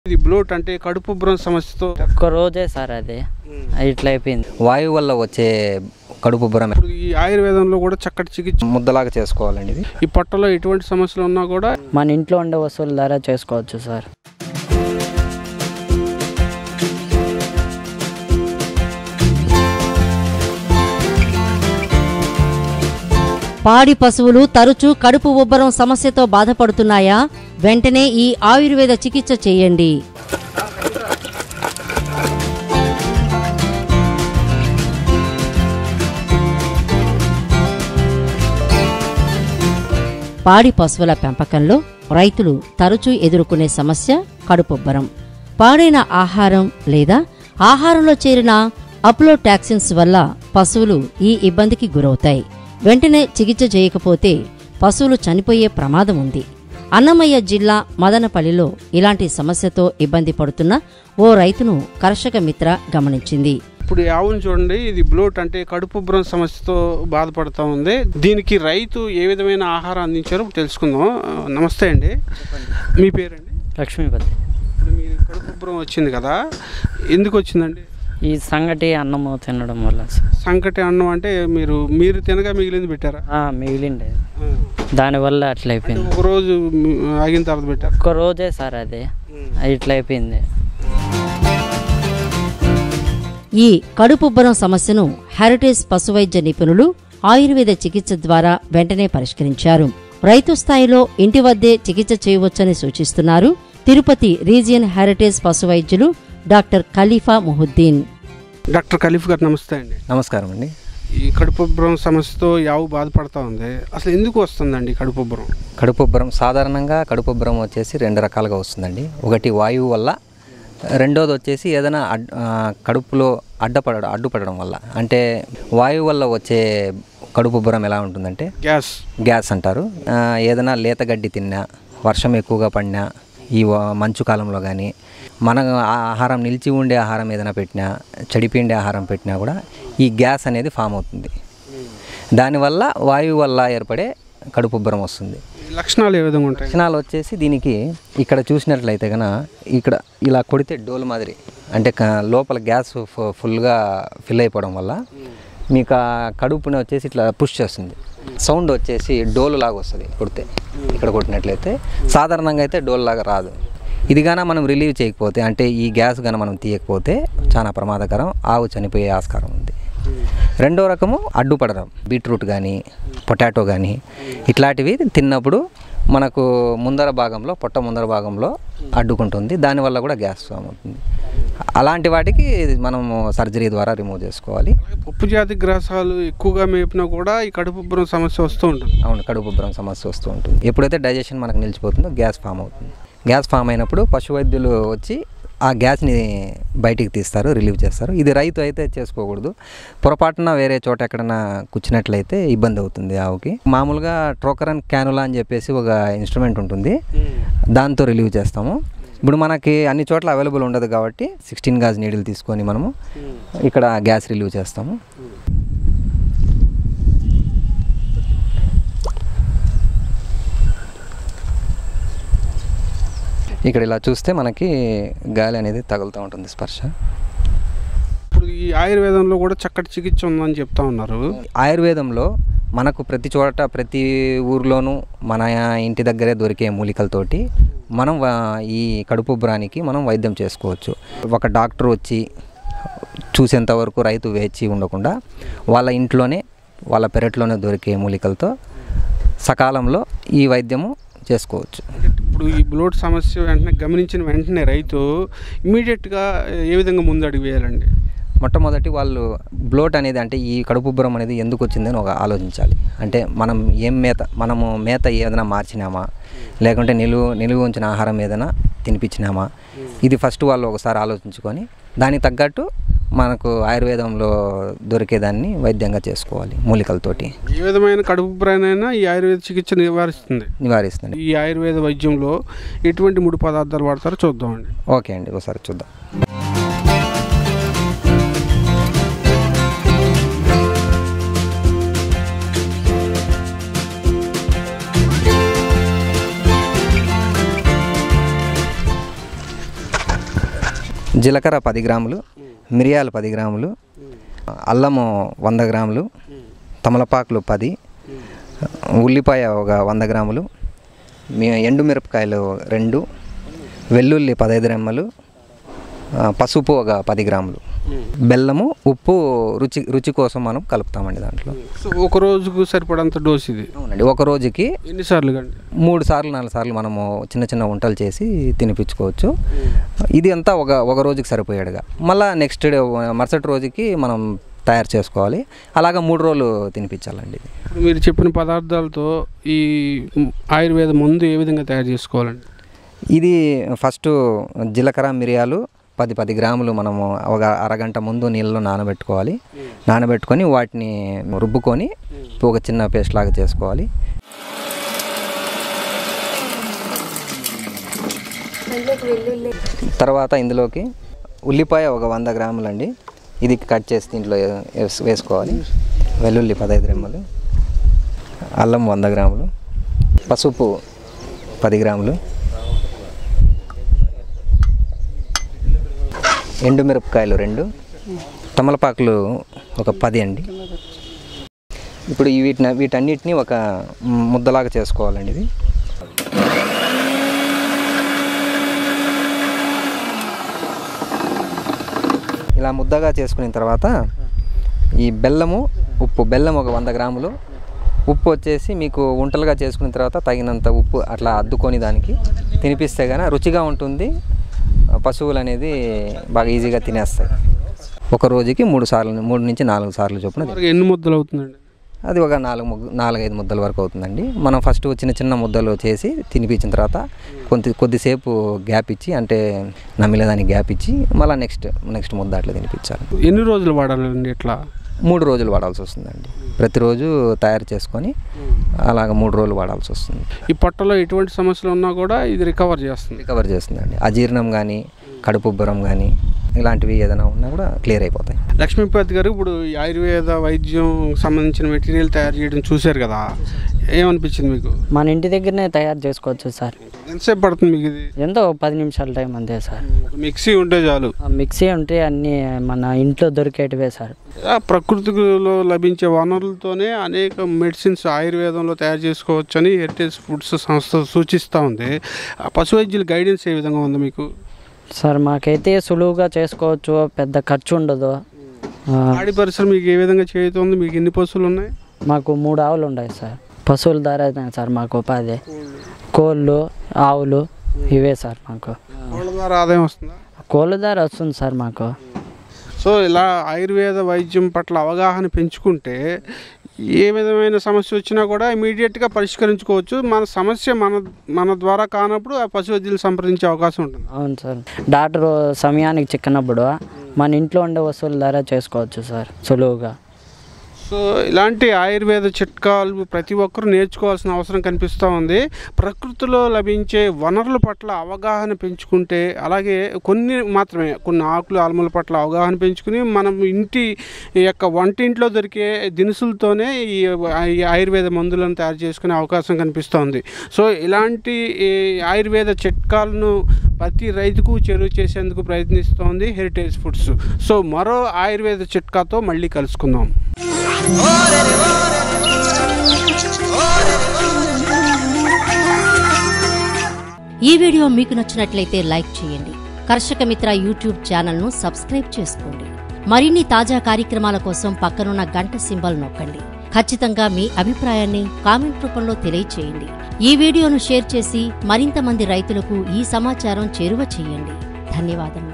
ఇది బ్లోట్ అంటే కడుపు ఉబ్బరం సమస్యతో ఒక్క రోజే సార్ అది ఇట్లా అయిపోయింది వాయువు వల్ల వచ్చే కడుపు ఉబ్బరం ఇప్పుడు ఈ ఆయుర్వేదంలో కూడా చక్కటి చికిత్స ముద్దలాగా చేసుకోవాలండి ఇది ఈ పొట్టలో ఎటువంటి సమస్యలు ఉన్నా కూడా మన ఇంట్లో ఉండే వస్తువుల ద్వారా చేసుకోవచ్చు సార్ పాడి పశువులు తరచూ కడుపు ఉబ్బరం సమస్యతో బాధపడుతున్నాయా వెంటనే ఈ ఆయుర్వేద చికిత్స చేయండి పాడి పశువుల పెంపకంలో రైతులు తరచూ ఎదుర్కొనే సమస్య కడుపుబ్బరం పాడైన ఆహారం లేదా ఆహారంలో చేరిన అప్లోటాక్సిన్స్ వల్ల పశువులు ఈ ఇబ్బందికి గురవుతాయి వెంటనే చికిత్స చేయకపోతే పశువులు చనిపోయే ప్రమాదం ఉంది అన్నమయ్య జిల్లా మదనపల్లిలో ఇలాంటి సమస్యతో ఇబ్బంది పడుతున్న ఓ రైతును కర్షక మిత్ర గమనించింది ఇప్పుడు ఈ ఆవును చూడండి ఇది బ్లోట్ అంటే కడుపు ఉబ్బరం సమస్యతో బాధపడుతూ ఉంది దీనికి రైతు ఏ విధమైన ఆహారం అందించారో తెలుసుకుందాం ఆ, నమస్తే అండి మీ పేరండి లక్ష్మీపతి ఇప్పుడు మీరు కడుపు ఉబ్బరం వచ్చింది కదా ఎందుకు వచ్చిందండి ఈ సంగటి అన్నము తినడం వల్ల సార్. సంకటి అన్నం అంటే మీరు మీరు తినగా మిగిలింది పెట్టారా ఆ, మిగిలిండే ఆ. దానివల్ల అట్లా అంటే అయిపోయింది ఒక రోజు మ్, ఆగిన తర్వాత పెట్టారు ఒక్క రోజే సార్ అది ఇట్లా అయిపోయింది ఈ కడుపుబ్బరం సమస్యను హెరిటేజ్ పశువైద్య నిపుణులు ఆయుర్వేద చికిత్స ద్వారా వెంటనే పరిష్కరించారు రైతు స్థాయిలో ఇంటి వద్దే చికిత్స చేయవచ్చని సూచిస్తున్నారు తిరుపతి రీజియన్ హెరిటేజ్ పశువైద్యులు డాక్టర్ ఖలీఫా ముహుద్దీన్ డాక్టర్ ఖలీఫ్ గారు నమస్తే అండి నమస్కారం అండి ఈ కడుపు ఉబ్బరం సమస్యతో యావు బాధపడతా ఉంది అసలు ఎందుకు వస్తుందండి కడుపు ఉబ్బరం కడుపు ఉబ్బరం సాధారణంగా కడుపు ఉబ్బరం వచ్చేసి రెండు రకాలుగా వస్తుందండి ఒకటి వాయువు వల్ల రెండోది వచ్చేసి ఏదైనా అడ్ ఆ, కడుపులో అడ్డపడడం అడ్డుపడడం వల్ల అంటే వాయువు వల్ల వచ్చే కడుపు ఉబ్బరం ఎలా ఉంటుందంటే గ్యాస్ గ్యాస్ అంటారు ఆ, ఏదైనా లేత గడ్డి తిన్నా వర్షం ఎక్కువగా పడినా ఈ వ- మంచు కాలంలో కానీ మన ఆ ఆహారం నిలిచి ఉండే ఆహారం ఏదైనా పెట్టినా చెడిపిండే ఆహారం పెట్టినా కూడా ఈ గ్యాస్ అనేది ఫామ్ అవుతుంది దానివల్ల వాయువు వల్ల ఏర్పడే కడుపు ఉబ్బరం వస్తుంది ఈ లక్షణాలు ఏ విధంగా ఉంటాయి లక్షణాలు వచ్చేసి దీనికి ఇక్కడ చూసినట్లయితే కన ఇక్కడ ఇలా కొడితే డోలు మాదిరి అంటే క- లోపల గ్యాస్ ఫు- ఫుల్గా ఫిల్ అయిపోవడం వల్ల మీకు ఆ కడుపుని వచ్చేసి ఇట్లా పుష్ చేస్తుంది సౌండ్ వచ్చేసి డోలు లాగా వస్తుంది కొడితే ఇక్కడ కొట్టినట్లయితే సాధారణంగా అయితే డోలు లాగా రాదు ఇది గాన మనం రిలీవ్ చేయకపోతే అంటే ఈ గ్యాస్ గాన మనం తీయకపోతే చాలా ప్రమాదకరం ఆవు చనిపోయే ఆస్కారం ఉంది రెండో రకము అడ్డుపడడం బీట్రూట్ కానీ పొటాటో కానీ ఇట్లాంటివి తిన్నప్పుడు మనకు ముందర భాగంలో పొట్ట ముందర భాగంలో అడ్డుకుంటుంది దానివల్ల కూడా గ్యాస్ ఫామ్ అవుతుంది అలాంటి వాటికి మనము సర్జరీ ద్వారా రిమూవ్ చేసుకోవాలి పప్పు జాతి గ్రాసాలు ఎక్కువగా మేపినా కూడా ఈ కడుపు ఉబ్బరం సమస్య వస్తూ ఉంటుంది అవును కడుపు ఉబ్బరం సమస్య వస్తూ ఉంటుంది ఎప్పుడైతే డైజెషన్ మనకు నిలిచిపోతుందో గ్యాస్ ఫామ్ అవుతుంది గ్యాస్ ఫామ్ అయినప్పుడు పశు వైద్యులు వచ్చి ఆ గ్యాస్ని బయటికి తీస్తారు రిలీవ్ చేస్తారు ఇది రైతు అయితే చేసుకోకూడదు పొరపాటున వేరే చోట ఎక్కడైనా కూర్చున్నట్లయితే ఇబ్బంది అవుతుంది ఆవుకి మామూలుగా ట్రోకరన్ క్యానులా అని చెప్పేసి ఒక ఇన్స్ట్రుమెంట్ ఉంటుంది దాంతో రిలీవ్ చేస్తాము ఇప్పుడు మనకి అన్ని చోట్ల అవైలబుల్ ఉండదు కాబట్టి సిక్స్టీన్ గాజ్ నీడిల్ తీసుకొని మనము ఇక్కడ గ్యాస్ రిలీవ్ చేస్తాము ఇక్కడ ఇలా చూస్తే మనకి గాలి అనేది తగులుతూ ఉంటుంది స్పర్శ ఇప్పుడు ఈ ఆయుర్వేదంలో కూడా చక్కటి చికిత్స ఉందని చెప్తా ఉన్నారు ఆయుర్వేదంలో మనకు ప్రతి చోట ప్రతి ఊర్లోనూ మన ఇంటి దగ్గరే దొరికే మూలికలతోటి మనం వా- ఈ కడుపు ఉబ్బరానికి మనం వైద్యం చేసుకోవచ్చు ఒక డాక్టర్ వచ్చి చూసేంత వరకు రైతు వేచి ఉండకుండా వాళ్ళ ఇంట్లోనే వాళ్ళ పెరట్లోనే దొరికే మూలికలతో సకాలంలో ఈ వైద్యము చేసుకోవచ్చు ఇప్పుడు ఈ బ్లోట్ సమస్య వెంటనే గమనించిన వెంటనే రైతు ఇమీడియట్గా ఏ విధంగా ముందు అడుగు వేయాలండి మొట్టమొదటి వాళ్ళు బ్లోట్ అనేది అంటే ఈ కడుపు ఉబ్బరం అనేది ఎందుకు వచ్చిందని ఒక ఆలోచించాలి అంటే మనం ఏం మేత మనము మేత ఏదైనా మార్చినామా లేకుంటే నిలువ నిలువ ఉంచిన ఆహారం ఏదైనా తినిపించినామా ఇది ఫస్ట్ వాళ్ళు ఒకసారి ఆలోచించుకొని దానికి తగ్గట్టు మనకు ఆయుర్వేదంలో దొరికేదాన్ని వైద్యంగా చేసుకోవాలి మూలికలతోటి ఏ విధమైన కడుపు ఉబ్బరానైనా ఈ ఆయుర్వేద చికిత్స నివారిస్తుంది నివారిస్తుంది ఈ ఆయుర్వేద వైద్యంలో ఎటువంటి ముడి పదార్థాలు వాడతారో చూద్దామండి ఓకే అండి ఒకసారి చూద్దాం జీలకర్ర పది గ్రాములు మిరియాలు పది గ్రాములు అల్లము వంద గ్రాములు తమలపాకులు పది ఉల్లిపాయ ఒక వంద గ్రాములు మీ ఎండుమిరపకాయలు రెండు వెల్లుల్లి పదహైదు రెమ్మలు ఆ, పసుపు ఒక పది గ్రాములు బెల్లము ఉప్పు రుచి రుచి కోసం మనం కలుపుతామండి దాంట్లో సో ఒక రోజుకు సరిపడంత డోస్ ఇది అవునండి ఒక రోజుకి ఎన్నిసార్లు కండి మూడు సార్లు నాలుగు సార్లు మనము చిన్న చిన్న వంటలు చేసి తినిపించుకోవచ్చు ఇది అంతా ఒక ఒక రోజుకి సరిపోయాడుగా మళ్ళీ నెక్స్ట్ డే మరుసటి రోజుకి మనం తయారు చేసుకోవాలి అలాగా మూడు రోజులు తినిపించాలండి ఇప్పుడు మీరు చెప్పిన పదార్థాలతో ఈ ఆయుర్వేద మందు ఏ విధంగా తయారు చేసుకోవాలండి ఇది ఫస్ట్ జీలకర్ర మిరియాలు పది పది గ్రాములు మనము ఒక అరగంట ముందు నీళ్ళలో నానబెట్టుకోవాలి నానబెట్టుకొని వాటిని రుబ్బుకొని ఒక చిన్న పేస్ట్ లాగా చేసుకోవాలి తర్వాత ఇందులోకి ఉల్లిపాయ ఒక వంద గ్రాములండి ఇది కట్ చేసి దీంట్లో వేస్- వేసుకోవాలి వెల్లుల్లి పదహైదు రెమ్మలు అల్లం వంద గ్రాములు పసుపు పది గ్రాములు ఎండుమిరపకాయలు రెండు తమలపాకులు ఒక పది అండి ఇప్పుడు ఈ వీటిని వీటన్నిటిని ఒక ముద్దలాగా చేసుకోవాలండి ఇది ఇలా ముద్దగా చేసుకున్న తర్వాత ఈ బెల్లము ఉప్పు బెల్లం ఒక వంద గ్రాములు ఉప్పు వచ్చేసి మీకు ఉంటలుగా చేసుకున్న తర్వాత తగినంత ఉప్పు అట్లా అద్దుకొని దానికి తినిపిస్తే కానీ రుచిగా ఉంటుంది పశువులు అనేది బాగా ఈజీగా తినేస్తాయి ఒక రోజుకి మూడు సార్లు మూడు నుంచి నాలుగు సార్లు చొప్పున మరి ఎన్ని ముద్దలు అవుతుందండి అది ఒక నాలుగు ముగ్గు నాలుగైదు ముద్దల వరకు అవుతుందండి మనం ఫస్ట్ చిన్న చిన్న ముద్దలు చేసి తినిపించిన తర్వాత కొంత కొద్దిసేపు గ్యాప్ ఇచ్చి అంటే నమిలేదానికి గ్యాప్ ఇచ్చి మళ్ళీ నెక్స్ట్ నెక్స్ట్ ముద్ద అట్లా తినిపించాలి ఎన్ని రోజులు వాడాలండి ఇట్లా మూడు రోజులు వాడాల్సి వస్తుందండి ప్రతిరోజు తయారు చేసుకొని అలాగ మూడు రోజులు వాడాల్సి వస్తుంది ఈ పొట్టలో ఎటువంటి సమస్యలు ఉన్నా కూడా ఇది రికవర్ చేస్తుంది రికవర్ చేస్తుందండి అజీర్ణం కానీ కడుపు ఉబ్బరం కానీ ఇలాంటివి ఏదైనా ఉన్నా కూడా క్లియర్ అయిపోతాయి లక్ష్మీపతి గారు ఇప్పుడు ఈ ఆయుర్వేద వైద్యం సంబంధించిన మెటీరియల్ తయారు చేయడం చూశారు కదా ఏమనిపించింది మీకు మన ఇంటి దగ్గరనే తయారు చేసుకోవచ్చు సార్ ఎంతసేపు పడుతుంది మీకు ఇది ఎంతో పది నిమిషాల టైం అంతే సార్ మిక్సీ ఉంటే చాలు ఆ మిక్సీ ఉంటే అన్నీ మన ఇంట్లో దొరికేటివే సార్ ఆ ప్రకృతిలో లభించే వనరులతోనే అనేక మెడిసిన్స్ ఆయుర్వేదంలో తయారు చేసుకోవచ్చని హెరిటేజ్ ఫుడ్స్ సంస్థ సూచిస్తూ ఉంది ఆ పశు వైద్యుల గైడెన్స్ ఏ విధంగా ఉంది మీకు సార్ మాకైతే సులువుగా చేసుకోవచ్చు పెద్ద ఖర్చు ఉండదు ఆ, పాడి పరిశ్రమ మీకు ఏ విధంగా చేయుతుంది మీకు ఎన్ని పశువులు ఉన్నాయి మాకు మూడు ఆవులు ఉన్నాయి సార్ పశువుల ద్వారా సార్ మాకు ఉపాధి కోళ్ళు ఆవులు ఇవే సార్ మాకు కోళ్ళ ద్వారా ఆదాయం వస్తుందా కోళ్ళ ద్వారా వస్తుంది సార్ మాకు సో ఇలా ఆయుర్వేద వైద్యం పట్ల అవగాహన పెంచుకుంటే ఏ విధమైన సమస్య వచ్చినా కూడా ఇమీడియట్గా పరిష్కరించుకోవచ్చు మన సమస్య మన మన ద్వారా కానప్పుడు ఆ పశు వైద్యులు సంప్రదించే అవకాశం ఉంటుంది అవును సార్ డాక్టర్ సమయానికి చిక్కినప్పుడు మన ఇంట్లో ఉండే వస్తువుల ద్వారా చేసుకోవచ్చు సార్ సులువుగా సో ఇలాంటి ఆయుర్వేద చిట్కాలు ప్రతి ఒక్కరూ నేర్చుకోవాల్సిన అవసరం కనిపిస్తూ ఉంది ప్రకృతిలో లభించే వనరుల పట్ల అవగాహన పెంచుకుంటే అలాగే కొన్ని మాత్రమే కొన్ని ఆకులు ఆల్మల పట్ల అవగాహన పెంచుకుని మనం ఇంటి యొక్క వంటింట్లో దొరికే దినుసులతోనే ఈ ఈ ఆయుర్వేద మందులను తయారు చేసుకునే అవకాశం కనిపిస్తోంది సో ఇలాంటి ఈ ఆయుర్వేద చిట్కాలను ప్రతి రైతుకు చెరువు చేసేందుకు ప్రయత్నిస్తోంది హెరిటేజ్ ఫుడ్స్ సో మరో ఆయుర్వేద చిట్కాతో మళ్ళీ కలుసుకుందాం ఈ వీడియో మీకు నచ్చినట్లయితే లైక్ చేయండి కర్షక మిత్ర యూట్యూబ్ ఛానల్ను సబ్స్క్రైబ్ చేసుకోండి మరిన్ని తాజా కార్యక్రమాల కోసం పక్కనున్న గంట సింబల్ నొక్కండి ఖచ్చితంగా మీ అభిప్రాయాన్ని కామెంట్ రూపంలో తెలియచేయండి ఈ వీడియోను షేర్ చేసి మరింత మంది రైతులకు ఈ సమాచారం చేరువ చేయండి ధన్యవాదములు